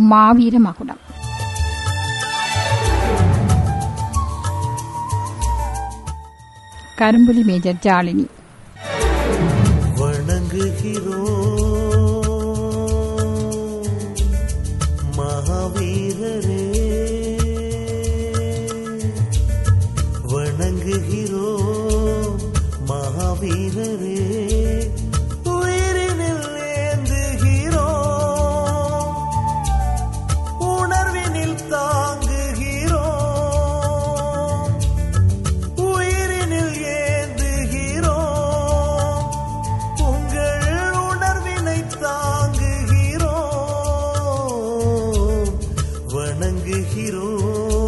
மாவீர மகுடம் கரும்புலி மேஜர் ஜாலினி வணங்குகிறோம் மகாவீரரே வணங்குகிறோம் மகாவீரரே உயிரினில் ஏந்துகிறோம் உணர்வினில் தாங்குகிறோம் உயிரினில் ஏந்துகிறோம் உங்கள் உணர்வினை தாங்குகிறோம் வணங்குகிறோம்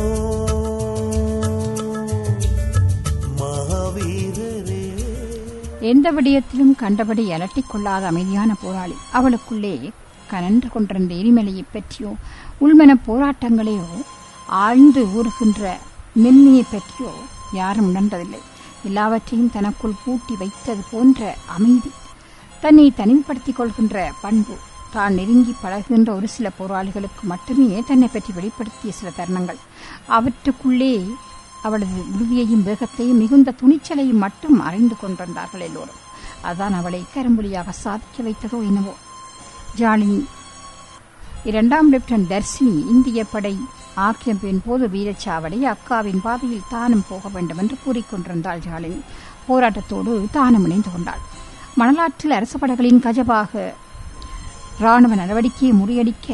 மகாவீரரே எந்த விடயத்திலும் கண்டபடி அலட்டிக் கொள்ளாத அமைதியான போராளி அவளுக்குள்ளே கனன்று கொண்டிருந்த எரிமலையைப் பற்றியோ உள்மன போராட்டங்களையோ ஆழ்ந்து ஊறுகின்ற மென்மையைப் பற்றியோ யாரும் உணர்ந்ததில்லை எல்லாவற்றையும் தனக்குள் பூட்டி வைத்தது போன்ற அமைதி தன்னை தனிமைப்படுத்திக் கொள்கின்ற பண்பு தான் நெருங்கி பழகுகின்ற ஒரு சில போராளிகளுக்கு மட்டுமே தன்னை பற்றி வெளிப்படுத்திய சில தருணங்கள் அவற்றுக்குள்ளே அவளது உறுதியையும் வேகத்தையும் மிகுந்த துணிச்சலையும் மட்டும் அறிந்து கொண்டிருந்தார்கள் எல்லோரும் அதான் அவளை கரும்புலியாக சாதிக்க வைத்ததோ என்னவோ ஜாலினி இரண்டாம் லெப்டினன்ட் தர்சினி இந்திய படை ஆக்கிரமிப்பின் போது வீரச்சாவடி அக்காவின் பாதையில் தானும் போக வேண்டும் என்று கூறிக்கொண்டிருந்தாள் ஜாலினி போராட்டத்தோடு தானும் இணைந்து கொண்டாள் மணலாற்றில் அரசு படைகளின் கஜபாக ராணுவ நடவடிக்கையை முறியடிக்க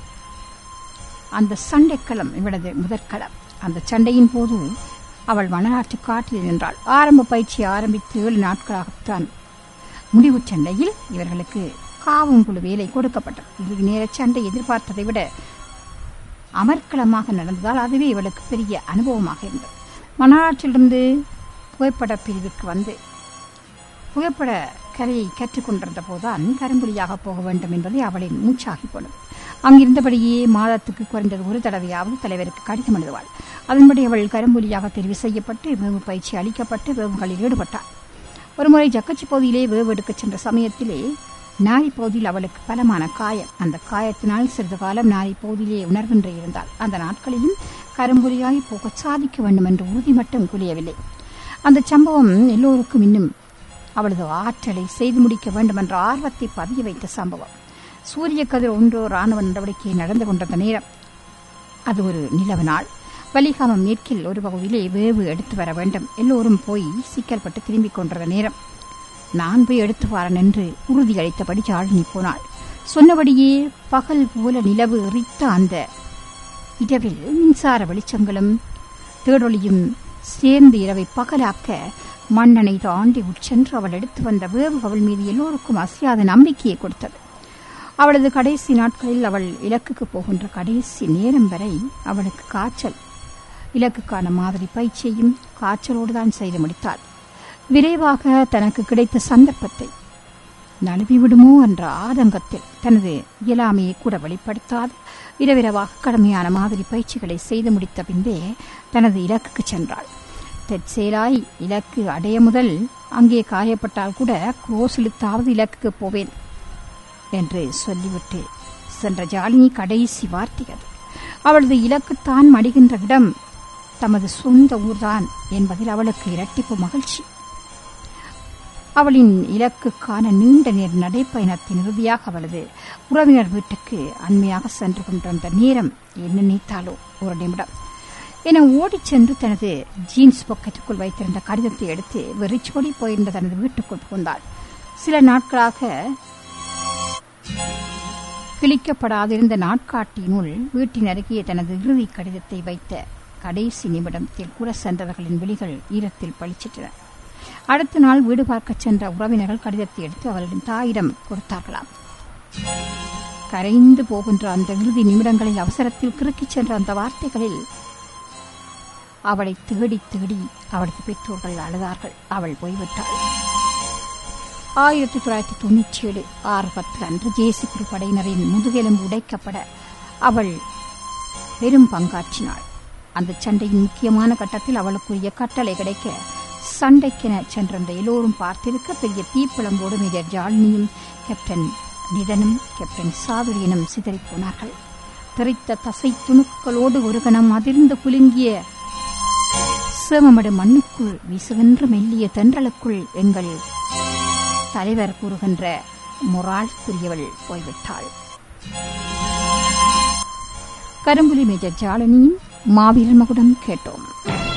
அந்த சண்டைக்களம் இவளது முதற்களம் அந்த சண்டையின் போது அவள் மணலாற்று காட்டில் நின்றாள் ஆரம்ப பயிற்சி ஆரம்பித்து ஏழு நாட்களாகத்தான் முடிவு சண்டையில் இவர்களுக்கு காவும் குழு வேலை கொடுக்கப்பட்டது இறுதி நேர சண்டை எதிர்பார்த்ததை விட அமர்க்களமாக நடந்ததால் அதுவே இவளுக்கு பெரிய அனுபவமாக இருந்தது மணலாற்றிலிருந்து புகைப்பட பிரிவுக்கு வந்து புகைப்பட கலையை கற்றுக்கொண்டிருந்த போதுதான் கரும்புலியாக போக வேண்டும் என்பதை அவளின் மூச்சாகி போனது அங்கிருந்தபடியே மாதத்துக்கு குறைந்தது ஒரு தடவையாவது தலைவருக்கு கடிதம் எழுதுவாள் அதன்படி அவள் கரும்புலியாக தெரிவு செய்யப்பட்டு வேவு பயிற்சி அளிக்கப்பட்டு வேவுகளில் ஈடுபட்டாள் ஒருமுறை ஜக்கச்சி பகுதியிலே வேவு எடுக்கச் சென்ற சமயத்திலே நாரி பகுதியில் அவளுக்கு பலமான காயம் அந்த காயத்தினால் சிறிது காலம் நாரி பகுதியிலே உணர்வின்றி இருந்தாள் அந்த நாட்களிலும் கரும்புலியாய் போக சாதிக்க வேண்டும் என்ற உறுதி மட்டும் குளியவில்லை அந்த சம்பவம் எல்லோருக்கும் இன்னும் அவளது ஆற்றலை செய்து முடிக்க வேண்டும் என்ற ஆர்வத்தை பதிய வைத்த சம்பவம் சூரிய கதிர் ஒன்றோ ராணுவ நடவடிக்கை நடந்து கொண்டிருந்த நேரம் அது ஒரு நிலவு நாள் வலிகாமம் மேற்கில் ஒரு பகுதியிலே வேவு எடுத்து வர வேண்டும் எல்லோரும் போய் சிக்கல்பட்டு திரும்பிக் கொண்டிருந்த நேரம் நான் போய் எடுத்து வரேன் என்று உறுதியளித்தபடி ஜாழினி போனாள் சொன்னபடியே பகல் போல நிலவு எறித்த அந்த இரவில் மின்சார வெளிச்சங்களும் தேடொளியும் சேர்ந்து இரவை பகலாக்க மன்னனை தாண்டி உட்சென்று அவள் எடுத்து வந்த வேவு அவள் மீது எல்லோருக்கும் அசையாத நம்பிக்கையை கொடுத்தது அவளது கடைசி நாட்களில் அவள் இலக்குக்கு போகின்ற கடைசி நேரம் வரை அவளுக்கு காய்ச்சல் இலக்குக்கான மாதிரி பயிற்சியையும் காய்ச்சலோடு தான் செய்து முடித்தாள் விரைவாக தனக்கு கிடைத்த சந்தர்ப்பத்தை நழுவிவிடுமோ என்ற ஆதங்கத்தில் தனது இயலாமையை கூட வெளிப்படுத்தாது இரவிரவாக கடுமையான மாதிரி பயிற்சிகளை செய்து முடித்த பின்பே தனது இலக்குக்கு சென்றாள் தற்செயலாய் இலக்கு அடைய முதல் அங்கே காயப்பட்டால் கூட குரோஸ் இழுத்தாவது இலக்குக்கு போவேன் என்று சொல்லிவிட்டு சென்ற ஜாலினி கடைசி வார்த்தை அது அவளது இலக்குத்தான் மடிகின்ற இடம் தமது சொந்த ஊர்தான் என்பதில் அவளுக்கு இரட்டிப்பு மகிழ்ச்சி அவளின் இலக்குக்கான நீண்ட நேர நடைப்பயணத்தின் இறுதியாக அவளது உறவினர் வீட்டுக்கு அண்மையாக சென்று கொண்டிருந்த நேரம் என்ன நினைத்தாலோ ஒரு நிமிடம் என ஓடிச் சென்று தனது ஜீன்ஸ் பாக்கெட்டுக்குள் வைத்திருந்த கடிதத்தை எடுத்து வெறிச்சோடி போயிருந்த தனது வீட்டுக்குள் புகுந்தாள் சில நாட்களாக கிழிக்கப்படாதிருந்த நாட்காட்டியினுள் வீட்டின் அருகே தனது இறுதி கடிதத்தை வைத்த கடைசி நிமிடத்தில் கூட சென்றவர்களின் விழிகள் ஈரத்தில் பளிச்சிட்டன அடுத்த நாள் வீடு பார்க்கச் சென்ற உறவினர்கள் கடிதத்தை எடுத்து அவர்களின் தாயிடம் கொடுத்தார்களாம் கரைந்து போகின்ற அந்த இறுதி நிமிடங்களில் அவசரத்தில் கிறுக்கிச் சென்ற அந்த வார்த்தைகளில் அவளை தேடி தேடி அவளது பெற்றோர்கள் அழுதார்கள் அவள் போய்விட்டாள் ஆயிரத்தி தொள்ளாயிரத்தி தொண்ணூற்றி ஏழு ஆறு பத்து அன்று ஜேசிபுரி படையினரின் முதுகெலும்பு உடைக்கப்பட அவள் பெரும் பங்காற்றினாள் அந்த சண்டையின் முக்கியமான கட்டத்தில் அவளுக்குரிய கட்டளை கிடைக்க சண்டைக்கென சென்றிருந்த எல்லோரும் பார்த்திருக்க பெரிய தீப்பிழம்போடு மேஜர் ஜாலினியும் கேப்டன் நிதனும் கேப்டன் சாதுரியனும் சிதறிப் போனார்கள் தெரித்த தசை துணுக்களோடு ஒரு கணம் அதிர்ந்து குலுங்கிய சேமமடு மண்ணுக்குள் வீசுகின்ற மெல்லிய தென்றலுக்குள் எங்கள் தலைவர் கூறுகின்ற முராளுக்குரியவள் போய்விட்டாள் கரும்புலி மேஜர் ஜாலனியின் மாவீரர் மகுடம் கேட்டோம்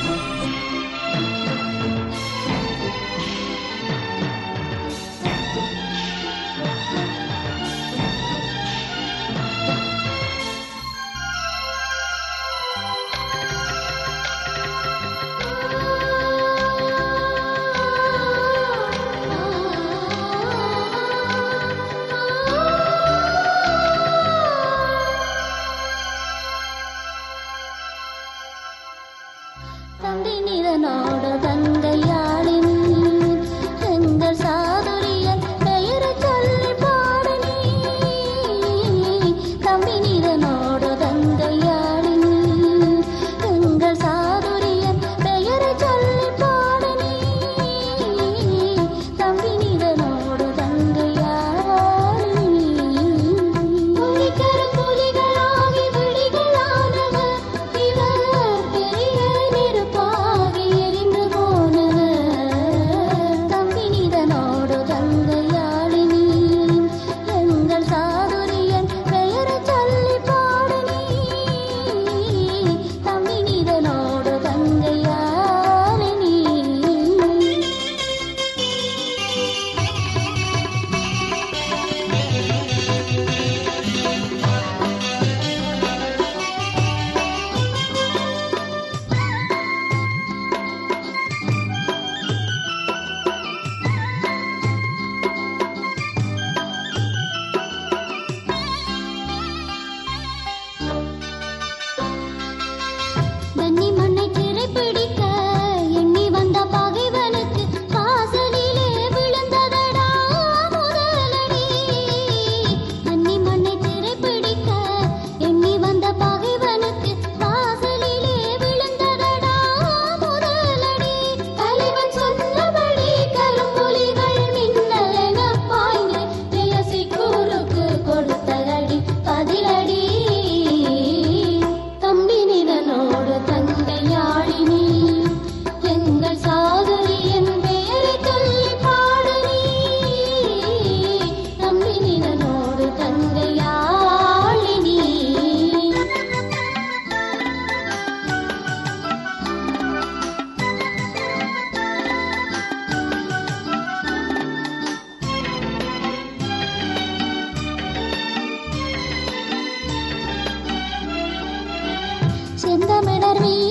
தந்தை நிறனோட தங்கையாளின் எங்கள் சாதுரியன் பெயரை சொல்லி பாடு நீ தம்பி நிறனோட தங்கையாளின் எங்கள் சாதுரியன் பெயரை சொல்லி பாடு நீ தம்பி நிறனோட தங்கையாளின் புலிகர புலிகளாகி விழிகளானவர் இவர் பெரிய நெருப்பாகி எரிந்து போனவர் தம்பினிதனோடு தங்கையாளினி எங்கள் சாதுரியன் பெயரை சொல்லி பாடு நீ தம்பினிதனோடு தங்கையாளினி வன்னி மண்ணை திரைப்பிடிக்க எண்ணி வந்த பகைவனுக்கு வாசலிலே விழுந்ததடா முதலடி வன்னி மண்ணை திரைப்பிடிக்க எண்ணி வந்த பகைவனுக்கு வாசலிலே விழுந்ததடா முதலடி தலைவன் சொன்னபடி கரும்புலிகள் மின்னலென பாய்ந்து பியசி கூருக்கு கொடுத்ததடி பதிலடி தம்பி நிதனோடு தங்கையாழினி எங்கள் சாதுரியன் பேரை சொல்லி பாடு நீ தம்பி நிதனோடு தங்கையாழினி செந்தமிழர் வீ